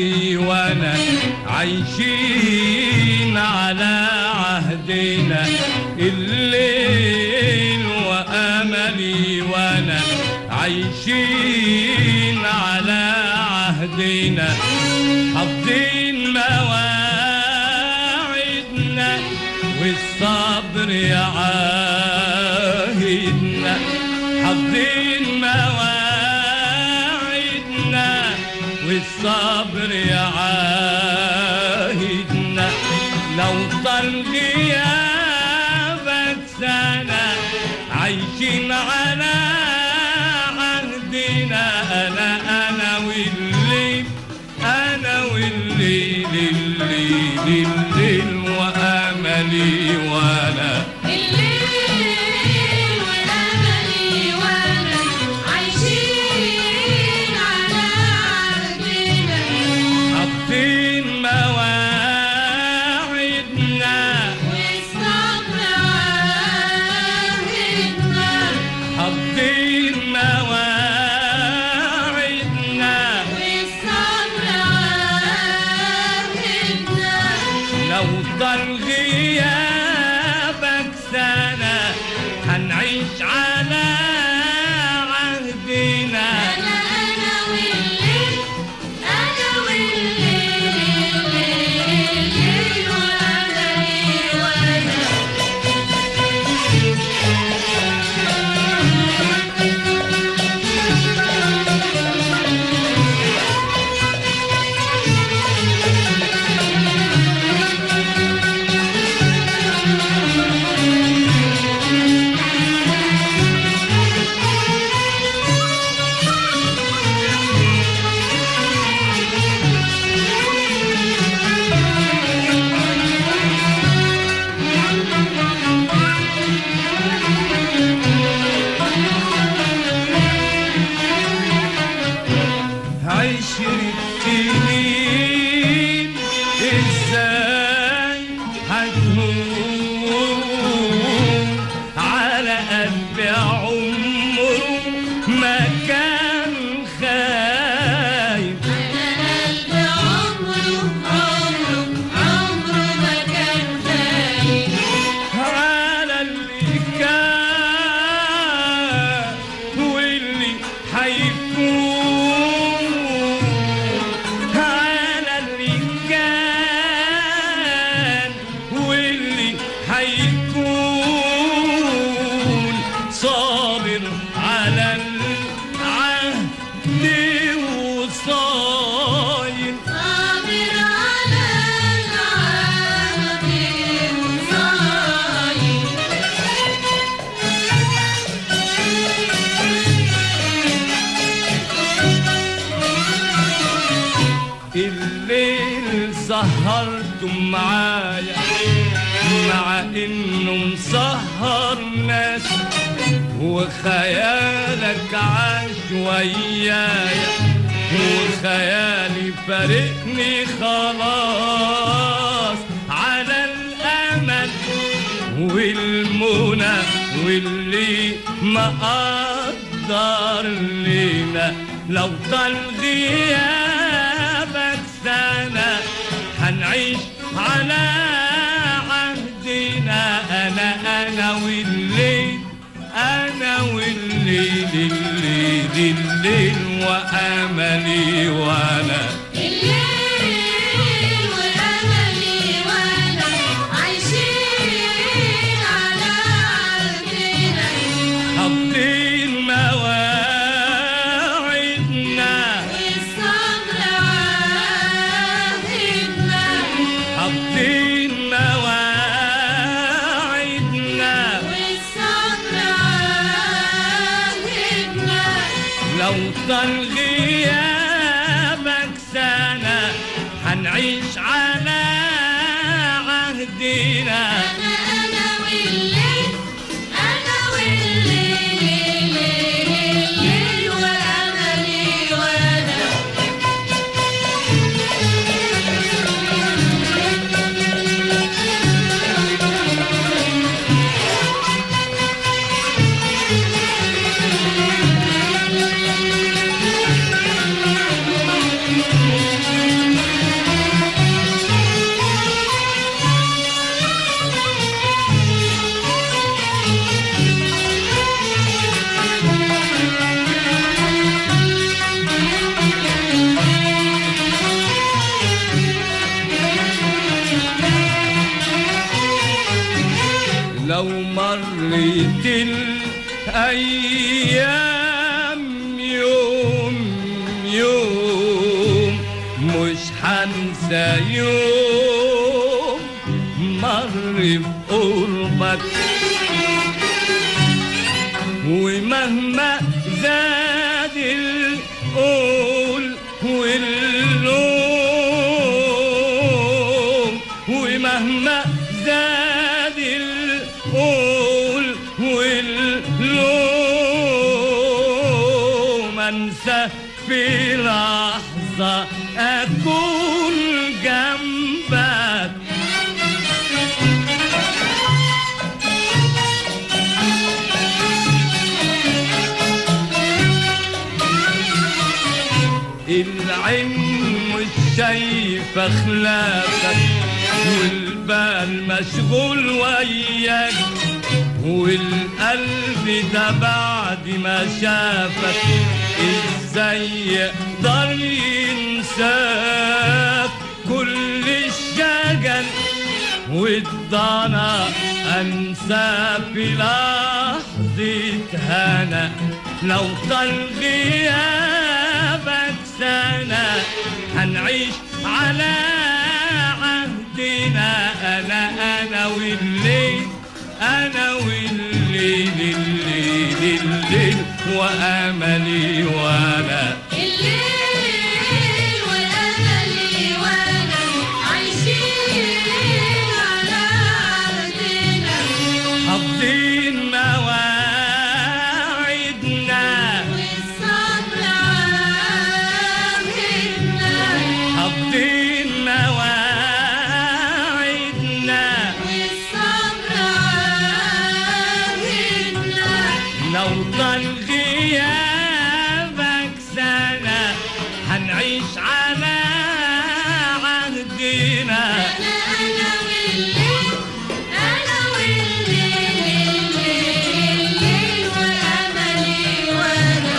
وأملي وأنا عايشين على عهدنا الليل وأملي وأنا عايشين على عهدنا حافظين مواعيدنا والصبر يعاهدنا حافظين مواعيدنا والصبر يعاهدنا لو طال غيابك سنة عايشين على عهدنا أنا أنا والليل أنا والليل الليل الليل وأملي وأنا الليل والأمل وأنا عايشين على عهدنا حاطين مواعيدنا والصبر عاهدنا حاطين مواعيدنا والصبر عاهدنا لو ضل غيابك سنة هنعيش على عهدنا أنا أنا والليل أنا والليل الليل وأملي وأنا عشرة سنين ازاي هتهون على قلب عمره ما كان خايف قلب عمره عمره عمره ما كان خايف على اللي كان واللي هيكون على اللي كان واللي هيكون صابر على العهد وصايم صابر على العهد وصايم الليل سهرتم معايا مع انه مسهر ناس وخيالك عاش ويايا وخيالي فارقني خلاص على الامل والمنى واللي ما قدر لينا لو طال غيابك سنة هنعيش على عهدنا أنا أنا والليل أنا والليل الليل الليل وأملي وأنا الليل والأمل وأنا عايشين على عهدنا حاطين مواعيدنا والصبر عاهدنا حاطين مواعيدنا والصبر عاهدنا لو طال غيابك سنة هنعيش على عهدنا أنا أنا والليل أنا والليل الليل وأملي وأنا حاطين مرت الأيام يوم يوم مش حنسى يوم مر في قربك ومهما زاد القول واللوم ومهما زاد القول واللوم انسى في لحظة أكون جنبك العين مش شايفة خلافك والبال مشغول وياك والقلب ده بعد ما شافك ازاي يقدر ينساك كل الشجن والضنا انسى في لحظة هنا لو طال غيابك سنة هنعيش على عهدنا انا انا والليل انا والليل الليل الليل واملي وانا الليل والأمل وانا عايشين على عهدنا حافظين مواعيدنا والصبر عاهدنا حافظين مواعيدنا والصبر عاهدنا لو طال غيابك سنة هنعيش على عهدنا أنا أنا والليل أنا والليل الليل وأملي وأنا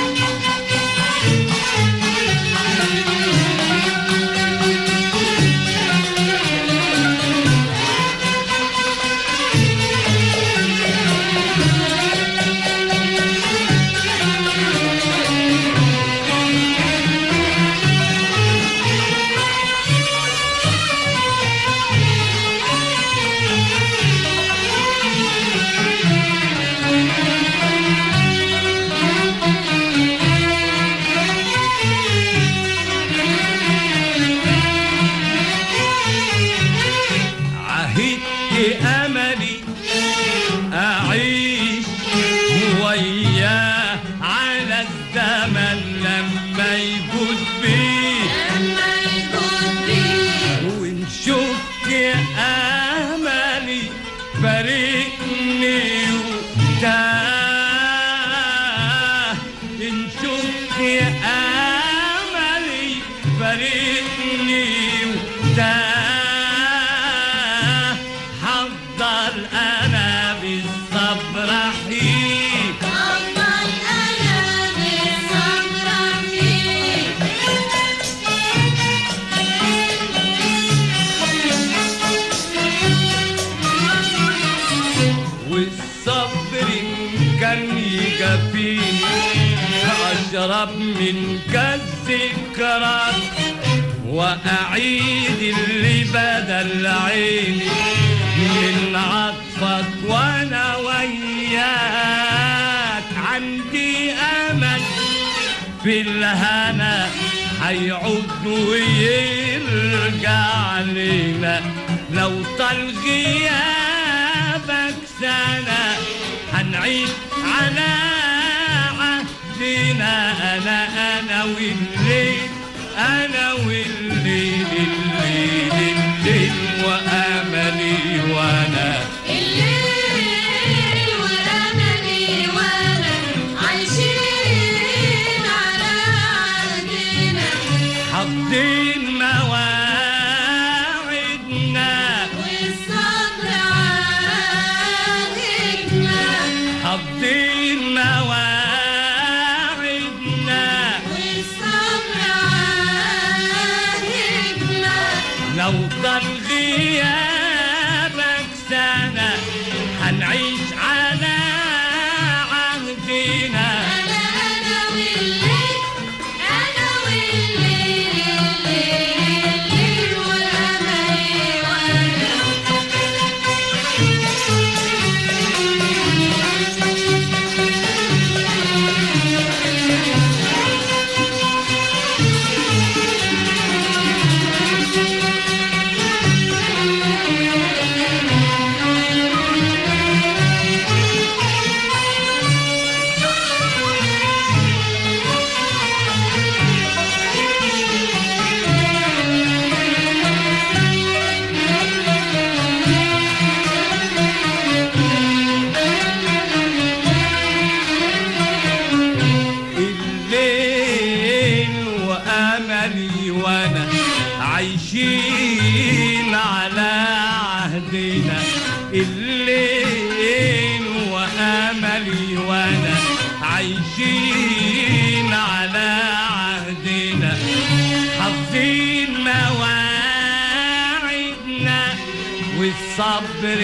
عهدت أملي أعيش وياه على الزمن لما يفوت بيه لما يكون بيه وإن شفت أملي فارقني وتاه إن شفت أملي فارقني وتاه حضر أنا بالصبر حين أفضل أنا بالصبر فيه والصبر إن كان يكفيني أشرب من كاس الكرات وأعيد اللي بدل عيني من عطفك وأنا وياك عندي أمل في الهنا هيعود ويرجع لنا لو طال غيابك سنة هنعيش على عهدنا أنا أنا والليل أنا والليل الليل الليل وأملي وأنا الليل والأمل وأنا عايشين على عهدنا حافظين مواعيدنا والصبر عاهدنا حافظين مواعيدنا والصبر عاهدنا لو طال غيابك سنة هنعيش على واملي وانا عايشين على عهدنا الليل واملي وانا عايشين على عهدنا حافظين مواعيدنا والصبر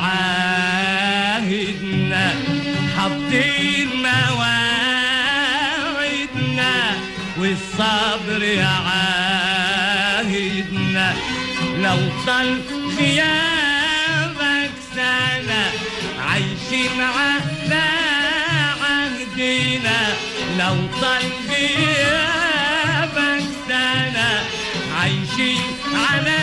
يعاهدنا حافظين مواعيدنا والصبر يعاهدنا لو طال غيابك سنة عايشين على عهدنا لو طال غيابك سنة عايشين على